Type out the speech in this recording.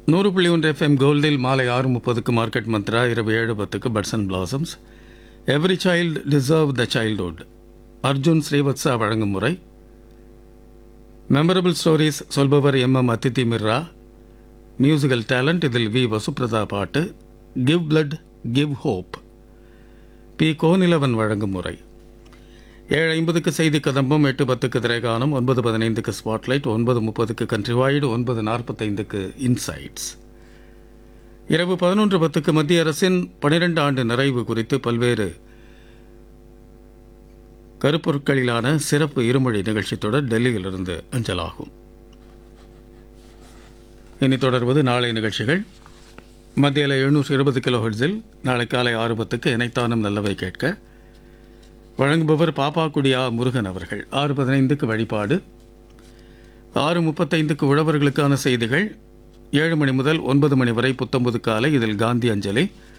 நூறு புள்ளி ஒன்று எஃப்எம் கோல்டில் மாலை ஆறு முப்பதுக்கு மார்க்கெட் மந்த்ரா இரவு ஏழு பத்துக்கு buds and blossoms every child deserve the childhood Arjun Srivatsa வழங்கும் முறை மெமரபிள் ஸ்டோரிஸ் சொல்பவர் M M Adithi Mirra musical talent இதில் வி வசுப்ரதா பாட்டு give blood give hope P Konilavan வழங்கும் முறை ஏழு ஐம்பதுக்கு செய்தி கதம்பம் எட்டு பத்துக்கு திரைகானம் ஒன்பது பதினைந்துக்கு ஸ்பாட்லைட் ஒன்பது முப்பதுக்கு கண்ட்ரிவாய்டு ஒன்பது நாற்பத்தைந்துக்கு இன்சைட்ஸ் இரவு பதினொன்று பத்துக்கு மத்திய அரசின் பனிரெண்டு ஆண்டு நிறைவு குறித்து பல்வேறு கருப்பொருட்களிலான சிறப்பு இருமொழி நிகழ்ச்சி தொடர் டெல்லியிலிருந்து அஞ்சலாகும் இனி தொடர்வது நாளை நிகழ்ச்சிகள் மத்தியில் எழுநூற்று இருபது கிலோ ஹெர்ட்ஸில் நாளை காலை ஆறு பத்துக்கு இணைத்தானும் நல்லவை கேட்க வழங்குபவர் பாப்பாக்குடியா முருகன் அவர்கள் ஆறு பதினைந்துக்கு வழிபாடு ஆறு முப்பத்தைந்துக்கு உழவர்களுக்கான செய்திகள் ஏழு மணி முதல் ஒன்பது மணி வரை புத்தம்பது காலை இதில் காந்தி அஞ்சலி